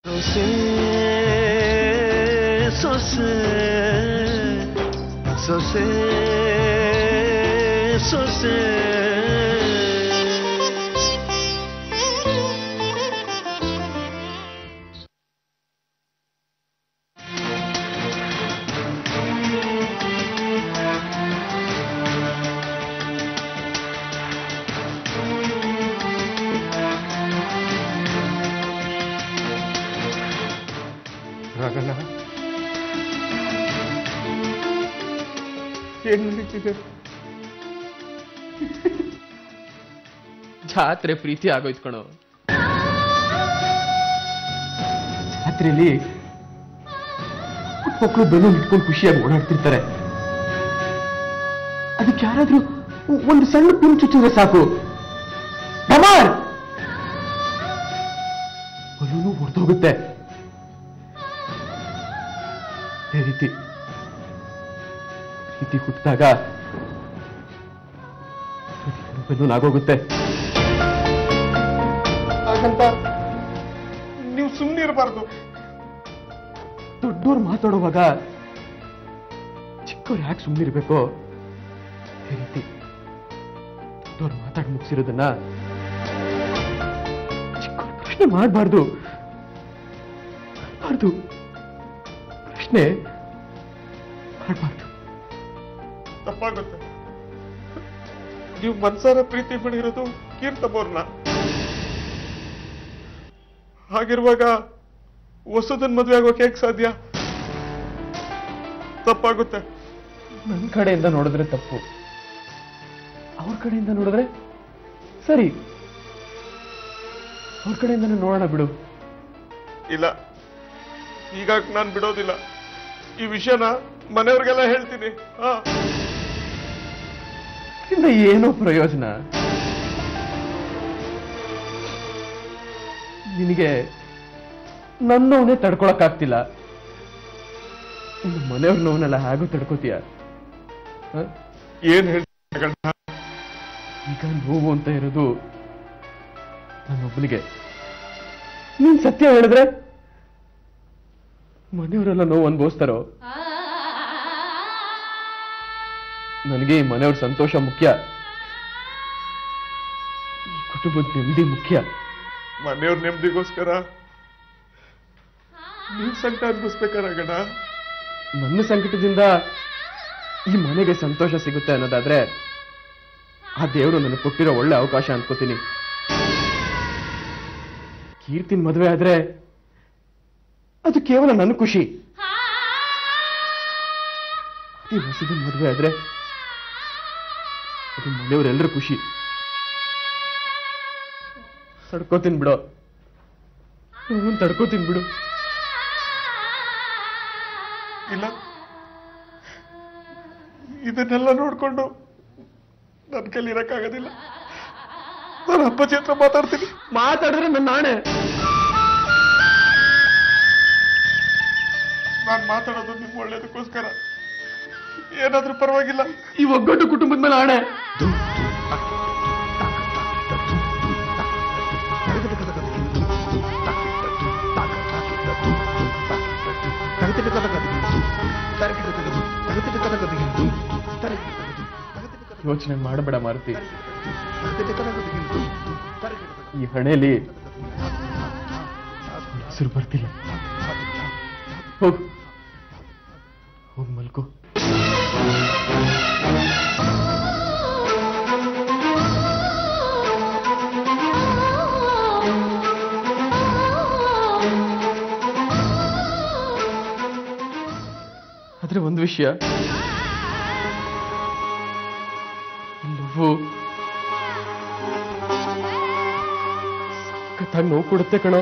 ಸೊಸೆ ಸೊಸೆ ಸೊಸೆ ಸೊಸೆ ರಾಗಣ್ಣ ಏನ್ ನಡೀತಿದೆ ಜಾತ್ರೆ ಪ್ರೀತಿ ಆಗೋಯ್ತು ಕಣೋ ರಾತ್ರಿಯಲ್ಲಿ ಮಕ್ಕಳು ಬೆಲೂನ್ ಇಟ್ಕೊಂಡು ಖುಷಿಯಾಗಿ ಓಡಾಡ್ತಿರ್ತಾರೆ ಅದಕ್ಕೆ ಯಾರಾದ್ರೂ ಒಂದು ಸಣ್ಣ ಪಿನ್ ಚುಚ್ಚಿದ್ರೆ ಸಾಕು ಡಮಾರ್ ಬಲೂನು ಹೊಡೆದೋಗುತ್ತೆ ಅದೇ ರೀತಿ ಪ್ರೀತಿ ಹುಟ್ಟಿದಾಗ ಬೆಲೂನ್ ಆಗೋಗುತ್ತೆ ಹಾಗಂತ ನೀವು ಸುಮ್ಮನೆ ಇರಬಾರ್ದು ದೊಡ್ಡವ್ರು ಮಾತಾಡುವಾಗ ಚಿಕ್ಕವ್ರು ಯಾಕೆ ಸುಮ್ಮನೆ ಇರಬೇಕು ಅದೇ ರೀತಿ ದೊಡ್ಡವ್ರು ಮಾತಾಡಿ ಮುಗಿಸಿರೋದನ್ನ ಚಿಕ್ಕವ್ರು ಪ್ರಶ್ನೆ ಮಾಡಬಾರ್ದು ಮಾಡಬಾರ್ದು ಪ್ರಶ್ನೆ ಮಾಡಬಾರ್ದು ತಪ್ಪಾಗುತ್ತೆ ನೀವು ಮನ್ಸಾರ ಪ್ರೀತಿ ಮಾಡಿರೋದು ಕೀರ್ತಮ್ಮವ್ರನ್ನ ಹಾಗಿರುವಾಗ ಹೊಸದನ್ ಮದ್ವೆ ಆಗೋಕೆ ಹೇಗ್ ಸಾಧ್ಯ ತಪ್ಪಾಗುತ್ತೆ ನನ್ನ ಕಡೆಯಿಂದ ನೋಡಿದ್ರೆ ತಪ್ಪು ಅವ್ರ ಕಡೆಯಿಂದ ನೋಡಿದ್ರೆ ಸರಿ ಅವ್ರ ಕಡೆಯಿಂದ ನೋಡೋಣ ಬಿಡು ಇಲ್ಲ ಈಗ ನಾನ್ ಬಿಡೋದಿಲ್ಲ ಈ ವಿಷಯನ ಮನೆಯವ್ರಿಗೆಲ್ಲ ಹೇಳ್ತೀನಿ ಹಾ ಇಂದ ಏನೋ ಪ್ರಯೋಜನ ನಿನಗೆ ನನ್ನ ನೋವನ್ನೇ ತಡ್ಕೊಳಕ್ಕಾಗ್ತಿಲ್ಲ ಇನ್ನು ಮನೆಯವ್ರ ನೋವನ್ನೆಲ್ಲ ಹೇಗೂ ತಡ್ಕೋತೀಯ ಹ? ಏನ್ ಹೇಳ್ತೀನಿ ಈಗ ನೋವು ಅಂತ ಇರೋದು ನನ್ನೊಬ್ಬನಿಗೆ ನೀನ್ ಸತ್ಯ ಹೇಳಿದ್ರೆ ಮನೆಯವರೆಲ್ಲ ನೋವು ಅನ್ಭವಿಸ್ತಾರೋ ನನಗೆ ಈ ಮನೆಯವ್ರ ಸಂತೋಷ ಮುಖ್ಯ ಈ ಕುಟುಂಬದ ನೆಮ್ಮದಿ ಮುಖ್ಯ ಮನೆಯವ್ರ ನೆಮ್ಮದಿಗೋಸ್ಕರ ನೀವ್ ಸಂಕಟ ಅನ್ಭವಿಸ್ಬೇಕಾರಾಗಣ ನನ್ನ ಸಂಕಟದಿಂದ ಈ ಮನೆಗೆ ಸಂತೋಷ ಸಿಗುತ್ತೆ ಅನ್ನೋದಾದ್ರೆ ಆ ದೇವರು ನನಗೆ ಕೊಟ್ಟಿರೋ ಒಳ್ಳೆ ಅವಕಾಶ ಅನ್ಕೋತೀನಿ ಕೀರ್ತಿನ ಮದುವೆ ಆದ್ರೆ ಅದು ಕೇವಲ ನನ್ನ ಖುಷಿ ಅದೇ ಹೊಸದಿನ ಮದುವೆ ಆದ್ರೆ ಅದು ಮನೆಯವರೆಲ್ಲರ ಖುಷಿ ತಡ್ಕೋತೀನಿ ಬಿಡೋ ಹ್ಞೂ ತಡ್ಕೋತೀನಿ ಬಿಡು ಇಲ್ಲ ಇದನ್ನೆಲ್ಲ ನೋಡ್ಕೊಂಡು ನನ್ ಕೈಲಿ ಇರಕ್ಕಾಗೋದಿಲ್ಲ ನಾನು ಅಪ್ಪಾಜಿ ಹತ್ರ ಮಾತಾಡ್ತೀನಿ ಮಾತಾಡಿದ್ರೆ ನನ್ನ ನಾಣೆ ನಾನ್ ಮಾತಾಡೋದು ನಿಮ್ ಒಳ್ಳೇದಕ್ಕೋಸ್ಕರ ಏನಾದ್ರೂ ಪರವಾಗಿಲ್ಲ ಈ ಒಗ್ಗಟ್ಟು ಕುಟುಂಬದ ಮೇಲೆ ಆಣೆ ಯೋಚನೆ ಮಾಡಬೇಡ ಮಾರುತಿ ಈ ಹಣೆಯಲ್ಲಿ ಹೆಸರು ಬರ್ತಿಲ್ಲ ಹೋಗು ಹೋಗ್ ಮಲ್ಕೋ ಆದ್ರೆ ಒಂದು ವಿಷಯ ನೋವು ಸಖತ್ತಾಗಿ ನೋವು ಕೊಡುತ್ತೆ ಕಣೋ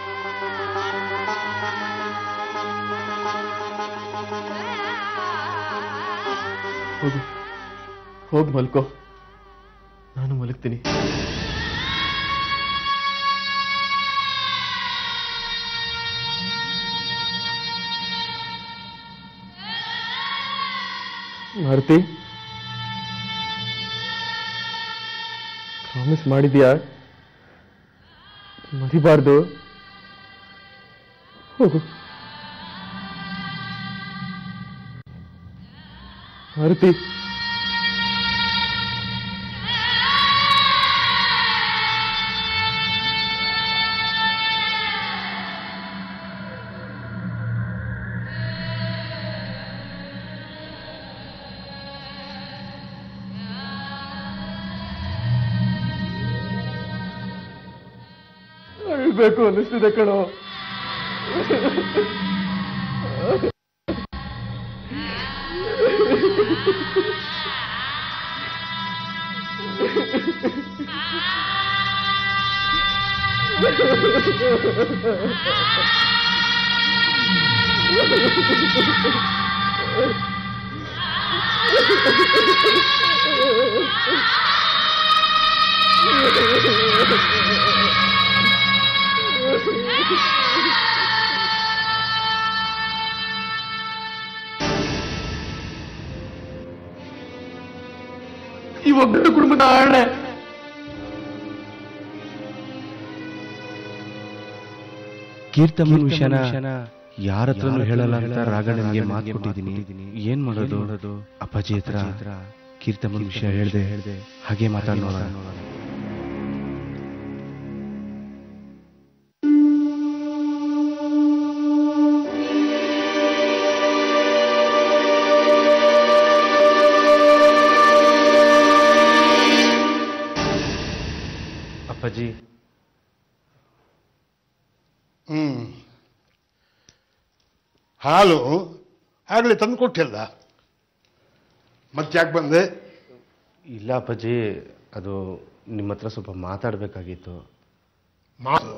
ಹೋಗು ಹೋಗ್ ಮಲ್ಕೋ ನಾನು ಮಲಗ್ತೀನಿ ಮಾರುತಿ ಪ್ರಾಮಿಸ್ ಮಾಡಿದ್ಯಾ ಮರಿಬಾರ್ದು ಹೋಗು ಆರತಿ ಅಳ್ಬೇಕು ಅನ್ನಿಸ್ತಿದೆ ಕಣೋ ಈ ಒಬ್ಬರ ಕುಟುಂಬದ ಆಣೆ ಕೀರ್ತಮ್ಮನ ವಿಷಯನ ಯಾರ ಹತ್ರನೂ ಹೇಳಲ್ಲ ಅಂತ ರಾಘಣ್ಣನಿಗೆ ಮಾತು ಕೊಟ್ಟಿದ್ದೀನಿ ಏನ್ ಮಾಡೋದು ಅಪ್ಪಾಜಿ ಹತ್ರ ಕೀರ್ತಮ್ಮನ ವಿಷಯ ಹೇಳ್ದೆ ಹೇಳ್ದೆ ಹಾಗೆ ಮಾತಾಡ್ ನೋಡೋಣ ಅಪ್ಪಾಜಿ ಹ್ಮ್ ಹಾಲು ಆಗಲೇ ತಂದು ಕೊಟ್ಟಿಲ್ಲ ಮತ್ತ್ಯಾಕೆ ಬಂದೆ ಇಲ್ಲ ಅಪ್ಪಾಜಿ ಅದು ನಿಮ್ಮ ಹತ್ರ ಸ್ವಲ್ಪ ಮಾತಾಡ್ಬೇಕಾಗಿತ್ತು ಮಾತು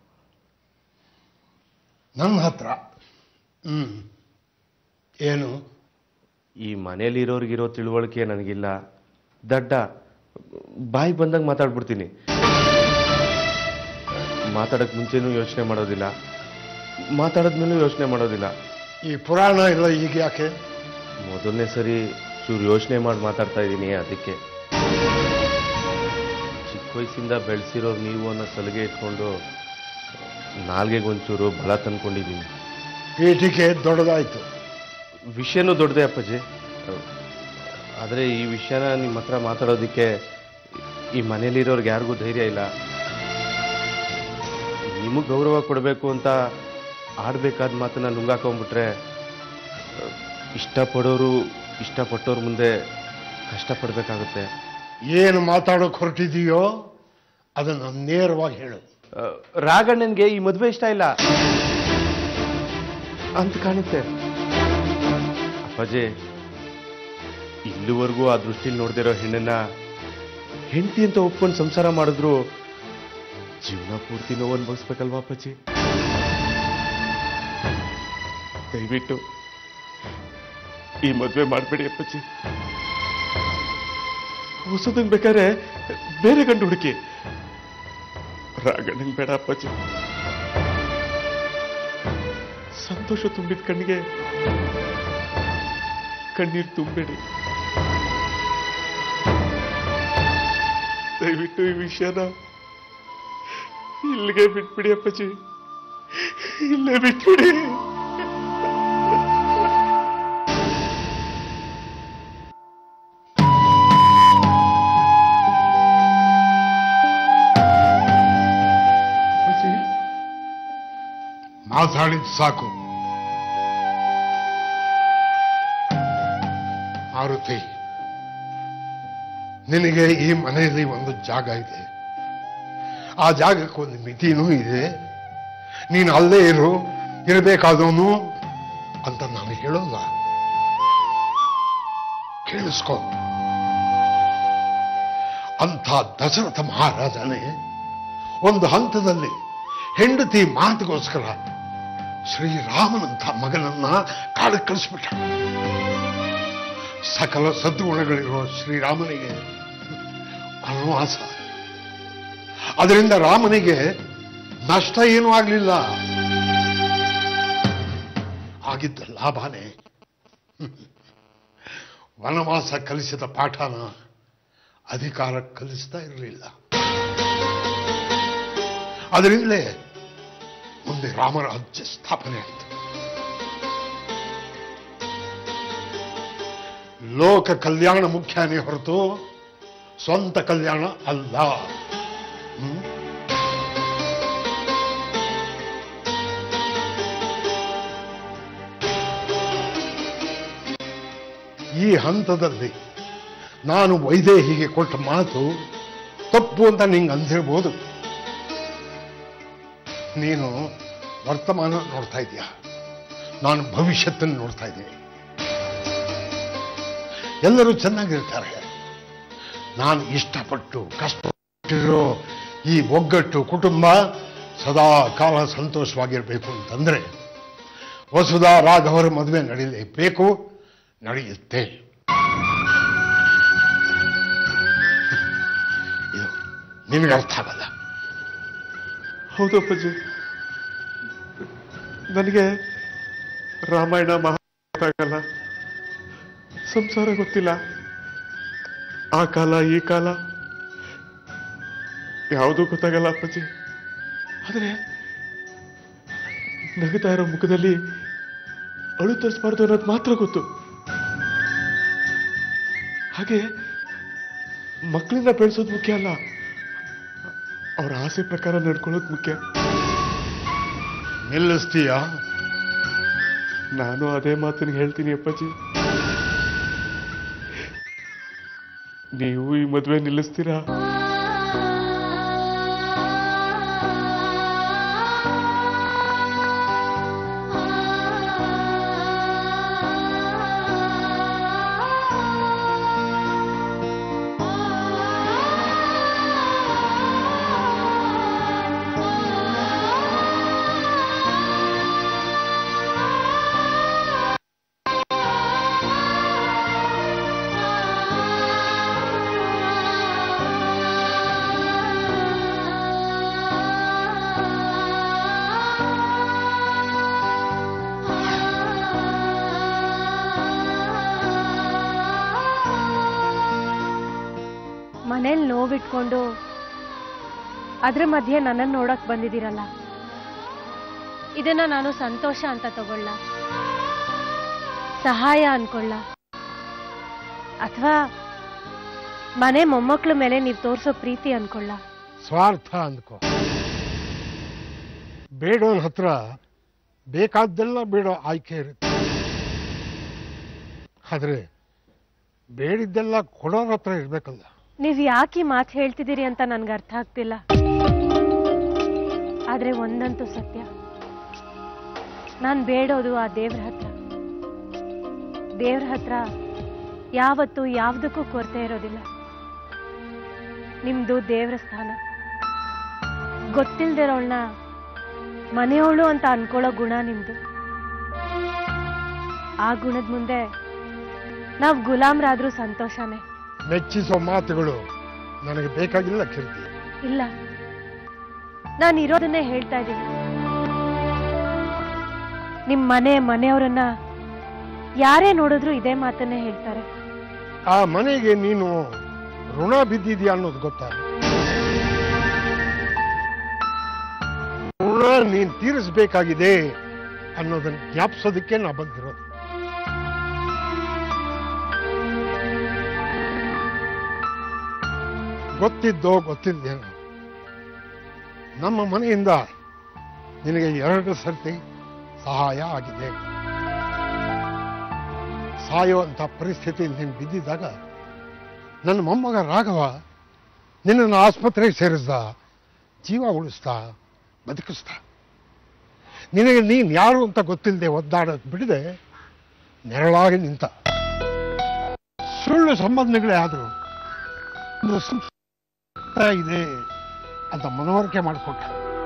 ನನ್ನ ಹತ್ರ ಹ್ಮ್ ಏನು ಈ ಮನೇಲಿ ಇರೋರ್ಗಿರೋ ತಿಳುವಳಿಕೆ ನನಗಿಲ್ಲ ದಡ್ಡ ಬಾಯಿ ಬಂದಂಗೆ ಮಾತಾಡ್ಬಿಡ್ತೀನಿ ಮಾತಾಡಕ್ ಮುಂಚೆನೂ ಯೋಚನೆ ಮಾಡೋದಿಲ್ಲ ಮಾತಾಡದ್ಮೇಲೂ ಯೋಚನೆ ಮಾಡೋದಿಲ್ಲ ಈ ಪುರಾಣ ಎಲ್ಲ ಈಗ ಯಾಕೆ ಮೊದಲನೇ ಸರಿ ಚೂರು ಯೋಚನೆ ಮಾಡಿ ಮಾತಾಡ್ತಾ ಇದ್ದೀನಿ ಅದಕ್ಕೆ ಚಿಕ್ಕ ವಯಸ್ಸಿಂದ ಬೆಳೆಸಿರೋರು ನೀವು ಅನ್ನೋ ಸಲಿಗೆ ಇಟ್ಕೊಂಡು ನಾಲ್ಗೆಗೆ ಒಂಚೂರು ಬಲ ತಂದ್ಕೊಂಡಿದ್ದೀನಿ ಪೀಠಿಕೆ ದೊಡ್ಡದಾಯ್ತು ವಿಷಯನೂ ದೊಡ್ಡದೇ ಅಪ್ಪಾಜಿ ಆದರೆ ಈ ವಿಷಯನ ನಿಮ್ಮ ಹತ್ರ ಮಾತಾಡೋದಕ್ಕೆ ಈ ಮನೇಲಿರೋರ್ಗೆ ಯಾರಿಗೂ ಧೈರ್ಯ ಇಲ್ಲ ನಿಮಗೆ ಗೌರವ ಕೊಡಬೇಕು ಅಂತ ಆಡ್ಬೇಕಾದ ಮಾತನ್ನ ನುಂಗಾಕೊಂಡ್ಬಿಟ್ರೆ ಇಷ್ಟಪಡೋರು ಇಷ್ಟಪಟ್ಟವ್ರ ಮುಂದೆ ಕಷ್ಟಪಡಬೇಕಾಗುತ್ತೆ ಏನು ಮಾತಾಡೋಕೆ ಹೊರಟಿದೀಯೋ ಅದನ್ನು ನೇರವಾಗಿ ಹೇಳು ರಾಘಣ್ಣನ್ಗೆ ಈ ಮದುವೆ ಇಷ್ಟ ಇಲ್ಲ ಅಂತ ಕಾಣುತ್ತೆ ಅಪ್ಪಾಜಿ ಇಲ್ಲಿವರೆಗೂ ಆ ದೃಷ್ಟಿಲಿ ನೋಡ್ದಿರೋ ಹೆಣ್ಣನ್ನ ಹೆಂಡತಿ ಅಂತ ಒಪ್ಕೊಂಡು ಸಂಸಾರ ಮಾಡಿದ್ರು ಜೀವನ ಪೂರ್ತಿ ನೋವು ಅನ್ಭವಿಸ್ಬೇಕಲ್ವಾ ಅಪ್ಪಾಜಿ ದಯವಿಟ್ಟು ಈ ಮದುವೆ ಮಾಡಬೇಡಿ ಅಪ್ಪಾಜಿ ಹೊಸದಂಗ್ ಬೇಕಾದ್ರೆ ಬೇರೆ ಗಂಡು ಹುಡುಕಿ ರಾಗಣ್ಣಂಗ್ ಬೇಡ ಅಪ್ಪಾಜಿ ಸಂತೋಷ ತುಂಬಿದ ಕಣ್ಣಿಗೆ ಕಣ್ಣೀರು ತುಂಬಬೇಡಿ ದಯವಿಟ್ಟು ಈ ವಿಷಯನ ಇಲ್ಲಿಗೆ ಬಿಟ್ಬಿಡಿ ಅಪ್ಪಾಜಿ ಇಲ್ಲೇ ಬಿಟ್ಬಿಡಿ ಅಪ್ಪಾಜಿ, ಮಾತಾಡಿದ್ ಸಾಕು ಮಾರುತಿ ನಿನಗೆ ಈ ಮನೆಯಲ್ಲಿ ಒಂದು ಜಾಗ ಇದೆ ಆ ಜಾಗಕ್ಕೆ ಒಂದು ಮಿತಿನೂ ಇದೆ ನೀನು ಅಲ್ಲೇ ಇರು ಇರಬೇಕಾದವನು ಅಂತ ನಾನು ಹೇಳೋಲ್ಲ ಕೇಳಿಸ್ಕೊ ಅಂಥ ದಶರಥ ಮಹಾರಾಜನೇ ಒಂದು ಹಂತದಲ್ಲಿ ಹೆಂಡತಿ ಮಾತಿಗೋಸ್ಕರ ಶ್ರೀರಾಮನಂಥ ಮಗನನ್ನ ಕಾಡಕ್ಕೆ ಕಳಿಸ್ಬಿಟ್ಟ ಸಕಲ ಸದ್ಗುಣಗಳಿರೋ ಶ್ರೀರಾಮನಿಗೆ ವನವಾಸ ಅದರಿಂದ ರಾಮನಿಗೆ ನಷ್ಟ ಏನೂ ಆಗಲಿಲ್ಲ ಆಗಿದ್ದ ಲಾಭನೇ ವನವಾಸ ಕಲಿಸಿದ ಪಾಠನ ಅಧಿಕಾರ ಕಲಿಸ್ತಾ ಇರಲಿಲ್ಲ ಅದರಿಂದಲೇ ಮುಂದೆ ರಾಮರಾಜ್ಯ ಸ್ಥಾಪನೆ ಆಯಿತು ಲೋಕ ಕಲ್ಯಾಣ ಮುಖ್ಯನೇ ಹೊರತು ಸ್ವಂತ ಕಲ್ಯಾಣ ಅಲ್ಲ ಹ್ಮ್? ಈ ಹಂತದಲ್ಲಿ ನಾನು ವೈದೇಹಿಗೆ ಕೊಟ್ಟ ಮಾತು ತಪ್ಪು ಅಂತ ನಿಂಗೆ ಅನ್ಸಿರ್ಬೋದು ನೀನು ವರ್ತಮಾನ ನೋಡ್ತಾ ಇದೀಯ ನಾನು ಭವಿಷ್ಯತ್ತನ್ನು ನೋಡ್ತಾ ಇದ್ದೀನಿ ಎಲ್ಲರೂ ಚೆನ್ನಾಗಿರ್ತಾರೆ ನಾನು ಇಷ್ಟಪಟ್ಟು ಕಷ್ಟಪಟ್ಟಿರೋ ಈ ಒಗ್ಗಟ್ಟು ಕುಟುಂಬ ಸದಾ ಕಾಲ ಸಂತೋಷವಾಗಿರಬೇಕು ಅಂತಂದ್ರೆ ವಸುಧಾ ರಾಘವರ ಮದುವೆ ನಡೀಲೇಬೇಕು ನಡೆಯುತ್ತೆ ಇದು ನಿನಗೆ ಅರ್ಥ ಆಗಲ್ಲ ಹೌದು ಅಪ್ಪಾಜಿ ನನಗೆ ರಾಮಾಯಣ ಮಹಾ ಗೊತ್ತಾಗಲ್ಲ ಸಂಸಾರ ಗೊತ್ತಿಲ್ಲ ಆ ಕಾಲ ಈ ಕಾಲ ಯಾವುದೂ ಗೊತ್ತಾಗಲ್ಲ ಅಪ್ಪಾಜಿ ಆದರೆ ನಗುತ್ತಾ ಇರೋ ಮುಖದಲ್ಲಿ ಅಳು ತೋರಿಸ್ಬಾರ್ದು ಅನ್ನೋದು ಮಾತ್ರ ಗೊತ್ತು ಹಾಗೆ ಮಕ್ಕಳನ್ನ ಬೆಳೆಸೋದು ಮುಖ್ಯ ಅಲ್ಲ ಅವ್ರ ಆಸೆ ಪ್ರಕಾರ ನಡ್ಕೊಳ್ಳೋದು ಮುಖ್ಯ ನಿಲ್ಲಿಸ್ತೀಯ ನಾನು ಅದೇ ಮಾತನ್ನ ಹೇಳ್ತೀನಿ ಅಪ್ಪಾಜಿ ನೀವು ಈ ಮದುವೆ ನಿಲ್ಲಿಸ್ತೀರಾ ಮನೇಲಿ ನೋವಿಟ್ಕೊಂಡು ಅದ್ರ ಮಧ್ಯೆ ನನ್ನನ್ನು ನೋಡಕ್ ಬಂದಿದ್ದೀರಲ್ಲ ಇದನ್ನ ನಾನು ಸಂತೋಷ ಅಂತ ತಗೊಳ್ಳ ಸಹಾಯ ಅನ್ಕೊಳ್ಳ ಅಥವಾ ಮನೆ ಮೊಮ್ಮಕ್ಳ ಮೇಲೆ ನೀವು ತೋರಿಸೋ ಪ್ರೀತಿ ಅನ್ಕೊಳ್ಳ ಸ್ವಾರ್ಥ ಅಂದ್ಕೋ ಬೇಡೋನ್ ಹತ್ರ ಬೇಕಾದ್ದೆಲ್ಲ ಬೇಡೋ ಆಯ್ಕೆ ಇರುತ್ತೆ ಆದ್ರೆ ಬೇಡಿದ್ದೆಲ್ಲ ಕೊಡೋರ ಹತ್ರ ಇರ್ಬೇಕಲ್ಲ ನೀವ್ ಯಾಕೆ ಈ ಮಾತು ಹೇಳ್ತಿದ್ದೀರಿ ಅಂತ ನನ್ಗೆ ಅರ್ಥ ಆಗ್ತಿಲ್ಲ ಆದ್ರೆ ಒಂದಂತೂ ಸತ್ಯ ನಾನ್ ಬೇಡೋದು ಆ ದೇವ್ರ ಹತ್ರ ದೇವ್ರ ಹತ್ರ ಯಾವತ್ತೂ ಯಾವ್ದಕ್ಕೂ ಕೊರತೆ ಇರೋದಿಲ್ಲ ನಿಮ್ದು ದೇವ್ರ ಸ್ಥಾನ ಗೊತ್ತಿಲ್ದಿರೋಳ್ನ ಮನೆಯವಳು ಅಂತ ಅನ್ಕೊಳ್ಳೋ ಗುಣ ನಿಮ್ದು ಆ ಗುಣದ ಮುಂದೆ ನಾವ್ ಗುಲಾಮ್ರಾದ್ರೂ ಸಂತೋಷನೇ ಮೆಚ್ಚಿಸೋ ಮಾತುಗಳು ನನಗೆ ಬೇಕಾಗಿಲ್ಲ ಕೀರ್ತಿ ಇಲ್ಲ ನಾನು ಇರೋದನ್ನೇ ಹೇಳ್ತಾ ಇದ್ದೀನಿ ನಿಮ್ ಮನೆ ಮನೆಯವರನ್ನ ಯಾರೇ ನೋಡಿದ್ರು ಇದೇ ಮಾತನ್ನೇ ಹೇಳ್ತಾರೆ ಆ ಮನೆಗೆ ನೀನು ಋಣ ಬಿದ್ದಿದ್ಯಾ ಅನ್ನೋದು ಗೊತ್ತಾ ಋಣ ನೀನ್ ತೀರಿಸಬೇಕಾಗಿದೆ ಅನ್ನೋದನ್ನ ಜ್ಞಾಪಿಸೋದಕ್ಕೆ ನಾ ಬಂದಿರೋದು ಗೊತ್ತಿದ್ದೋ ಗೊತ್ತಿದ್ದೇನೋ ನಮ್ಮ ಮನೆಯಿಂದ ನಿನಗೆ ಎರಡು ಸರ್ತಿ ಸಹಾಯ ಆಗಿದೆ ಸಾಯುವಂತ ಪರಿಸ್ಥಿತಿಯಲ್ಲಿ ನೀನು ಬಿದ್ದಿದ್ದಾಗ ನನ್ನ ಮೊಮ್ಮಗ ರಾಘವ ನಿನ್ನನ್ನು ಆಸ್ಪತ್ರೆಗೆ ಸೇರಿಸ್ದ ಜೀವ ಉಳಿಸ್ದ ಬದುಕಿಸ್ದ ನಿನಗೆ ನೀನು ಯಾರು ಅಂತ ಗೊತ್ತಿಲ್ಲದೆ ಒದ್ದಾಡೋದು ಬಿಡದೆ ನೆರಳಾಗಿ ನಿಂತ ಸುಳ್ಳು ಸಂಬಂಧಗಳೇ ಆದರೂ ಒಂದು ಸಂಸಾರ ಇದೆ ಅಂತ ಮನವರಿಕೆ ಮಾಡಿಕೊಟ್ಟ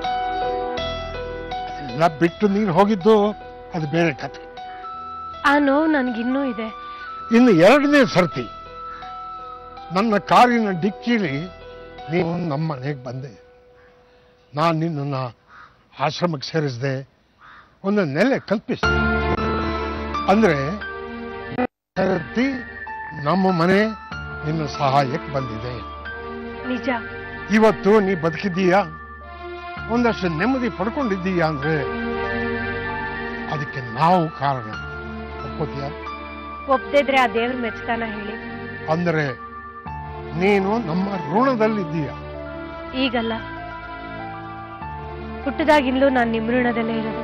ಅದೆಲ್ಲ ಬಿಟ್ಟು ನೀನು ಹೋಗಿದ್ದು ಅದು ಬೇರೆ ಕಥೆ ಆ ನೋವು ನನ್ಗಿನ್ನೂ ಇದೆ ಇನ್ನು ಎರಡನೇ ಸರ್ತಿ ನನ್ನ ಕಾರಿನ ಡಿಕ್ಕಿಲಿ ನೀವು ನಮ್ಮ ಮನೆಗೆ ಬಂದೆ ನಾನು ನಿನ್ನನ್ನು ಆಶ್ರಮಕ್ಕೆ ಸೇರಿಸಿದೆ ಒಂದು ನೆಲೆ ಕಲ್ಪಿಸಿದೆ ಅಂದ್ರೆ ಸರ್ತಿ ನಮ್ಮ ಮನೆ ನಿನ್ನ ಸಹಾಯಕ್ಕೆ ಬಂದಿದೆ ನಿಜ ಇವತ್ತು ನೀ ಬದುಕಿದ್ದೀಯಾ ಒಂದಷ್ಟು ನೆಮ್ಮದಿ ಪಡ್ಕೊಂಡಿದ್ದೀಯಾ ಅಂದ್ರೆ ಅದಕ್ಕೆ ನಾವು ಕಾರಣ ಒಪ್ಕೋತೀಯ ಒಪ್ದಿದ್ರೆ ಆ ದೇವ್ರ ಮೆಚ್ತಾನ ಹೇಳಿ ಅಂದ್ರೆ ನೀನು ನಮ್ಮ ಋಣದಲ್ಲಿದ್ದೀಯ ಈಗಲ್ಲ ಹುಟ್ಟದಾಗಿಂದಲೂ ನಾನು ನಿಮ್ಮ ಋಣದಲ್ಲೇ ಇರೋದು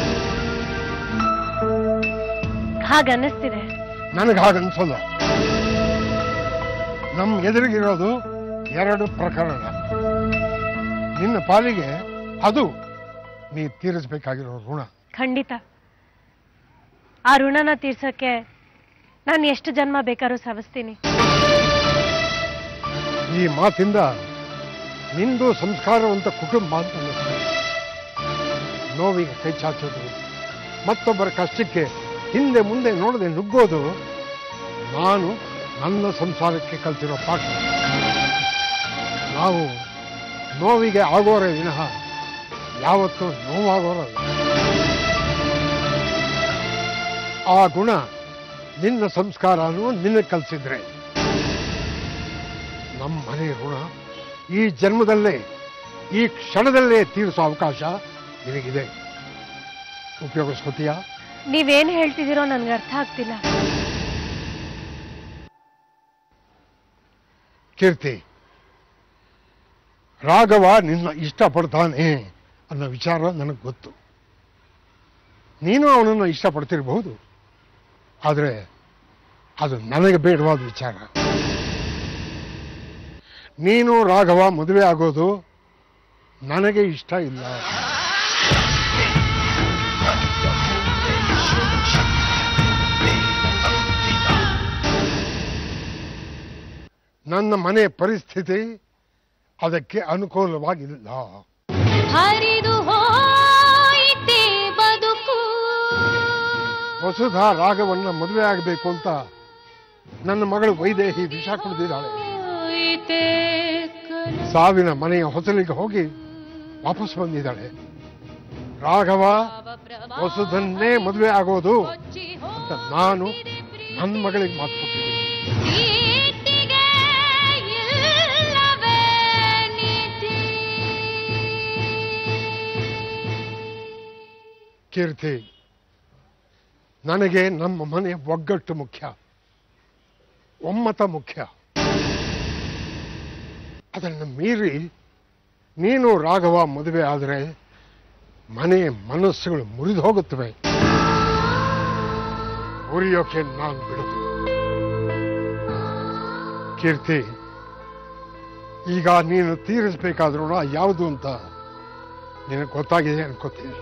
ಹಾಗ ಅನ್ನಿಸ್ತಿದೆ ನನಗೆ ಹಾಗನ್ಸಲ್ಲ ನಮ್ಮ ಎದುರಿಗಿರೋದು ಎರಡು ಪ್ರಕರಣ ನಿನ್ನ ಪಾಲಿಗೆ ಅದು ನೀ ತೀರಿಸಬೇಕಾಗಿರೋ ಋಣ ಖಂಡಿತ ಆ ಋಣನ ತೀರ್ಸಕ್ಕೆ ನಾನು ಎಷ್ಟು ಜನ್ಮ ಬೇಕಾದ್ರೂ ಸವಿಸ್ತೀನಿ ಈ ಮಾತಿಂದ ನಿಂದು ಸಂಸ್ಕಾರವಂತ ಕುಟುಂಬ ಅಂತ ಅನ್ನಿಸ್ತದೆ. ನೋವಿಗೆ ಕೈ ಚಾಚೋದು ಮತ್ತೊಬ್ಬರ ಕಷ್ಟಕ್ಕೆ ಹಿಂದೆ ಮುಂದೆ ನೋಡದೆ ನುಗ್ಗೋದು ನಾನು ನನ್ನ ಸಂಸಾರಕ್ಕೆ ಕಲ್ತಿರೋ ಪಾಠ ನಾವು ನೋವಿಗೆ ಆಗೋರೇ ವಿನಃ ಯಾವತ್ತೂ ನೋವಾಗೋರಲ್ಲ ಆ ಗುಣ ನಿನ್ನ ಸಂಸ್ಕಾರನೂ ನಿನ್ನ ಕಲಿಸಿದ್ರೆ ನಮ್ಮ ಮನೆ ಋಣ ಈ ಜನ್ಮದಲ್ಲೇ ಈ ಕ್ಷಣದಲ್ಲೇ ತೀರಿಸೋ ಅವಕಾಶ ನಿನಗಿದೆ ಉಪಯೋಗಿಸ್ಕೋತೀಯಾ ನೀವೇನ್ ಹೇಳ್ತಿದ್ದೀರೋ ನನ್ಗೆ ಅರ್ಥ ಆಗ್ತಿಲ್ಲ ಕೀರ್ತಿ ರಾಘವ ನಿನ್ನ ಇಷ್ಟಪಡ್ತಾನೆ ಅನ್ನೋ ವಿಚಾರ ನನಗೆ ಗೊತ್ತು ನೀನು ಅವನನ್ನು ಇಷ್ಟಪಡ್ತಿರಬಹುದು ಆದರೆ ಅದು ನನಗೆ ಬೇಡವಾದ ವಿಚಾರ ನೀನು ರಾಘವ ಮದುವೆ ಆಗೋದು ನನಗೆ ಇಷ್ಟ ಇಲ್ಲ ನನ್ನ ಮನೆ ಪರಿಸ್ಥಿತಿ ಅದಕ್ಕೆ ಅನುಕೂಲವಾಗಿಲ್ಲ ಹರಿದು ಹೋಯಿತೆ ಬದುಕು ವಸುಧಾ ರಾಘವನ್ನ ಮದುವೆ ಆಗಬೇಕು ಅಂತ ನನ್ನ ಮಗಳು ವೈದೇಹಿ ವಿಷ ಕುಡಿದಿದ್ದಾಳೆ ಹೋಯಿತೆ ಕನಸು ಸಾವಿನ ಮನೆಯ ಹೊಸಲಿಗೆ ಹೋಗಿ ವಾಪಸ್ ಬಂದಿದ್ದಾಳೆ ರಾಘವ ವಸುಧನ್ನೇ ಮದುವೆ ಆಗೋದು ಕೊಚ್ಚಿ ಅಂತ ನಾನು ನನ್ನ ಮಗಳಿಗೆ ಮಾತು ಕೊಟ್ಟಿದ್ದೀನಿ ಪ್ರೀತಿಗೆ ಇಲ್ಲವೇ ನೀತಿ ಕೀರ್ತಿ ನನಗೆ ನಮ್ಮ ಮನೆಯ ಒಗ್ಗಟ್ಟು ಮುಖ್ಯ ಒಮ್ಮತ ಮುಖ್ಯ ಅದನ್ನು ಮೀರಿ ನೀನು ರಾಘವ ಮದುವೆ ಆದರೆ ಮನೆ ಮನಸ್ಸುಗಳು ಮುರಿದು ಹೋಗುತ್ತವೆ ಉರಿಯೋಕೆ ನಾನು ಬಿಡುದು ಕೀರ್ತಿ ಈಗ ನೀನು ತೀರಿಸಬೇಕಾದ ಋಣ ಯಾವುದು ಅಂತ ನಿನಗೆ ಗೊತ್ತಾಗಿದೆ ಅನ್ಕೋತೀನಿ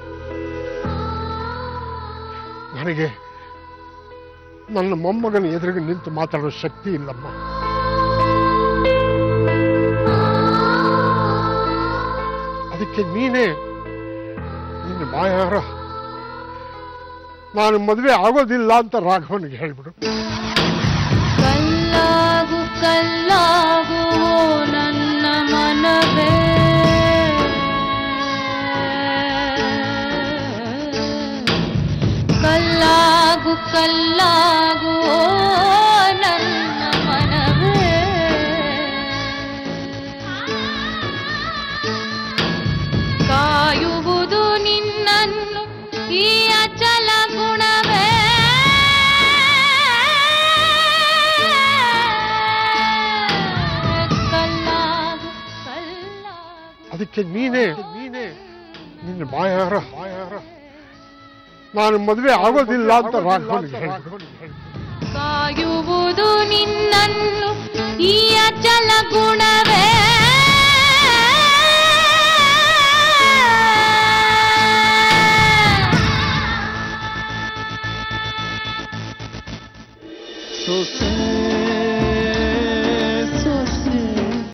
ನನಗೆ ನನ್ನ ಮೊಮ್ಮಗನ ಎದುರಿಗೆ ನಿಂತು ಮಾತಾಡೋ ಶಕ್ತಿ ಇಲ್ಲಮ್ಮ ಅದಕ್ಕೆ ನೀನೇ ನಿನ್ನ ಬಾಯಾರ ನಾನು ಮದುವೆ ಆಗೋದಿಲ್ಲ ಅಂತ ರಾಘವನಿಗೆ ಹೇಳ್ಬಿಡು ಕಲ್ಲಾಗು ಕಲ್ಲಾಗು ನನ್ನ ಮನವೇ ಕಲ್ಲಾಗು ಕಲ್ಲಾಗು ನನ್ನ ಮನವೇ ಕಾಯುವುದು ನಿನ್ನನ್ನು ಈ ಅಚಲ ಗುಣವೇ ಕಲ್ಲಾಗು ಕಲ್ಲಾಗು ಅದಕ್ಕೆ ನೀನೇ ನೀನೇ ನಿನ್ನ ಬಾಯಾರ ಬಾಯಾರ ನಾನು ಮದುವೆ ಆಗೋದಿಲ್ಲ ಅಂತ ರಾಘವನಿಗೆ ಹೇಳ್ಬಿಡು ಕಾಯುವುದು ನಿನ್ನನ್ನು ಈ ಅಚಲ ಗುಣವೇ ಸೊಸೆ